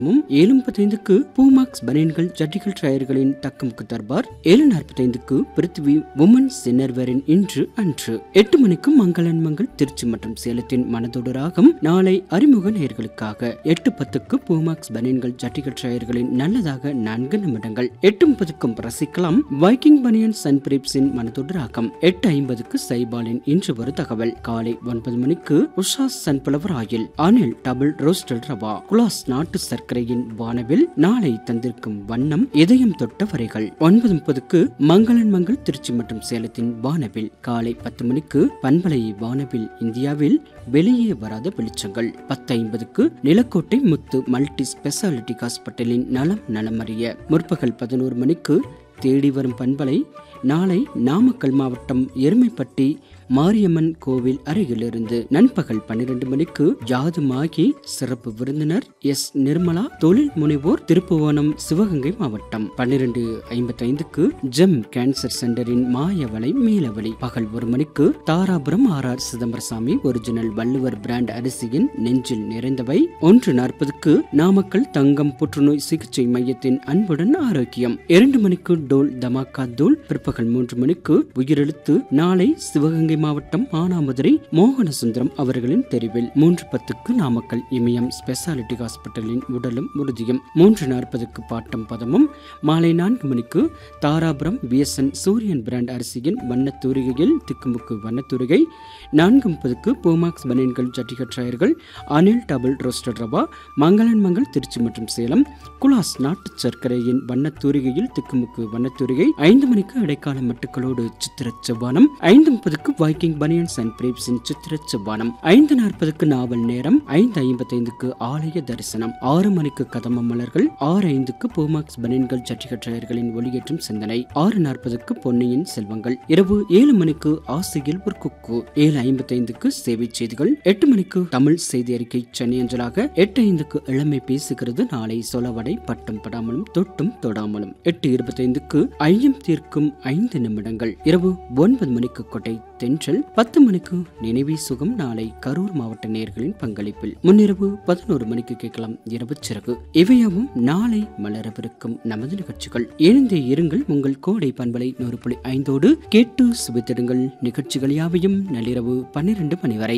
மும் ஏழு முப்பத்தைந்துக்கு பூமாக்ஸ் பனியன்கள் ஜட்டிகள் டயர்களின் தக்கமுக்கு தர்பார் ஏழு நாற்பத்தைந்துக்கு பிருத்திவி உமன்ஸ் சின்னர்வரின் இன்று அன்று எட்டு மணிக்கு மங்களன் மங்கள் திருச்சி மற்றும் சேலத்தின் மனதோடு ராகம் நாளை அறிமுக நேர்களுக்காக எட்டு பத்துக்கு பூமாக்ஸ் பனியன்கள் ஜட்டிகள் டயர்களின் நல்லதாக நான்கு நிமிடங்கள் எட்டு முப்பதுக்கும் ரசிக்கலாம் வைக்கிங் பனியன் சன் பிரீப்ஸின் மனதோடு ராகம் எட்டு ஐம்பதுக்கு சைபாலின் இன்று ஒரு தகவல் காலை ஒன்பது மணிக்கு Usha sunflower oil Anil double roasted rava குலாஸ் நாட்டு சர்க்கரையின் வானவில் நாளை தந்திருக்கும் வண்ணம் இதயம் தொட்ட வரைகள் ஒன்பது முப்பதுக்கு மங்களன் மங்கள் திருச்சி மற்றும் சேலத்தின் வானவில் காலை பத்து மணிக்கு பண்பலை வானவில் இந்தியாவில் வெளியே வராத வெளிச்சங்கள் பத்து ஐம்பதுக்கு நிலக்கோட்டை முத்து மல்டி ஸ்பெஷாலிட்டி ஹாஸ்பிட்டலின் நலம் நலமறிய முற்பகல் பதினோரு மணிக்கு தேடி வரும் பண்பலை நாளை நாமக்கல் மாவட்டம் எருமைப்பட்டி மாரியம்மன் கோவில் அருகிலிருந்து நண்பகல் பன்னிரண்டு மணிக்கு ஜாதுமாகி சிறப்பு விருந்தினர் எஸ் நிர்மலா தொழில் முனைவோர் திருப்புவனம் சிவகங்கை மாவட்டம் பன்னிரண்டு ஐம்பத்தி ஐந்துக்கு ஜெம் கேன்சர் சென்டரின் மாயவலை மீளவழி பகல் ஒரு மணிக்கு Dharapuram R R Chidambarasamy original Valluvar brand அரிசியின் நெஞ்சில் நிறைந்தவை ஒன்று நாற்பதுக்கு நாமக்கல் தங்கம் புற்றுநோய் சிகிச்சை மையத்தின் அன்புடன் ஆரோக்கியம் இரண்டு மணிக்கு டோல் தமாக்கா தூள் பிற்பகல் மூன்று மணிக்கு உயிரெழுத்து நாளை சிவகங்கை மாவட்டம் மானாமதுரை மோகனசுந்தரம் அவர்களின் தெரிவில் மூன்று பத்துக்கு நாமக்கல் இமயம் ஸ்பெஷாலிட்டி ஹாஸ்பிட்டலின் உடலும் உறுதியும் மூன்று நாற்பதுக்கு பாட்டம் பதமும் மாலை நான்கு மணிக்கு தாராபுரம் விஎஸ்என் சூரியன் பிராண்ட் அரிசியின் வண்ணத்தூரிகையில் திக்குமுக்கு வண்ணத்தூரிகை நான்கு முப்பதுக்கு பூமாக்ஸ் பனியன்கள் ஜட்டிகட் டயர்கள் அனில் டபுள் ரோஸ்டட் ரவா மங்களன் மங்கள் திருச்சி மற்றும் சேலம் குலாஸ் நாட்டு சர்க்கரையின் வண்ணத்தூரிகையில் திக்குமுக்கு வண்ணத்தூரிகை ஐந்து மணிக்கு இடைக்கால மட்டுக்களோடு சித்திர செவ்வானம் ஐந்து முப்பதுக்கு வைக்கிங் பனியன்ஸ் அண்ட் பிரேப்ஸின் சித்திர செவ்வானம் ஐந்து நாற்பதுக்கு நாவல் நேரம் ஐந்து ஐம்பத்தைந்துக்கு ஆலய தரிசனம் ஆறு மணிக்கு கதம்ப மலர்கள் ஆறு ஐந்துக்கு பூமாக்ஸ் பனியன்கள் ஜட்டிகட் டயர்களின் ஒளியேற்றும் சிந்தனை ஆறு நாற்பதுக்கு பொன்னியின் செல்வங்கள் இரவு ஏழு மணிக்கு ஆசையில் ஒரு குக்கு ஏழு ஐம்பத்தைந்துக்கு சேவை செய்திகள் எட்டு மணிக்கு தமிழ் செய்தி அறிக்கை சென்னை அஞ்சலாக எட்டு ஐந்துக்கு இளமை பேசுகிறது நாளை சொலவடை பட்டம் படாமலும் தொட்டும் தொடாமலும் எட்டு இருபத்தைந்துக்கு ஐயம் தீர்க்கும் ஐந்து நிமிடங்கள் இரவு ஒன்பது மணிக்கு கொட்டை தென்றல் பத்து மணிக்கு நினைவி சுகம் நாளை கரூர் மாவட்ட நேர்களின் பங்களிப்பில் முன்னிரவு பதினோரு மணிக்கு கேட்கலாம் இரவு சிறகு இவையாவும் நாளை மலரவிருக்கும் நமது நிகழ்ச்சிகள் இணைந்தே இருங்கள் உங்கள் கோடை பண்பலை நூறு புள்ளி ஐந்தோடு கேட்டு சுவித்திடுங்கள் நிகழ்ச்சிகள் யாவையும் நள்ளிரவு பன்னிரண்டு மணி வரை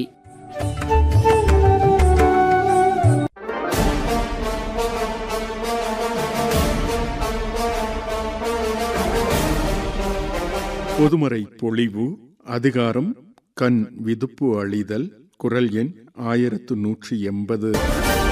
பொதுமறை பொழிவு அதிகாரம் கண் விதுப்பு அழிதல் குரல் எண் ஆயிரத்து நூற்றி எண்பது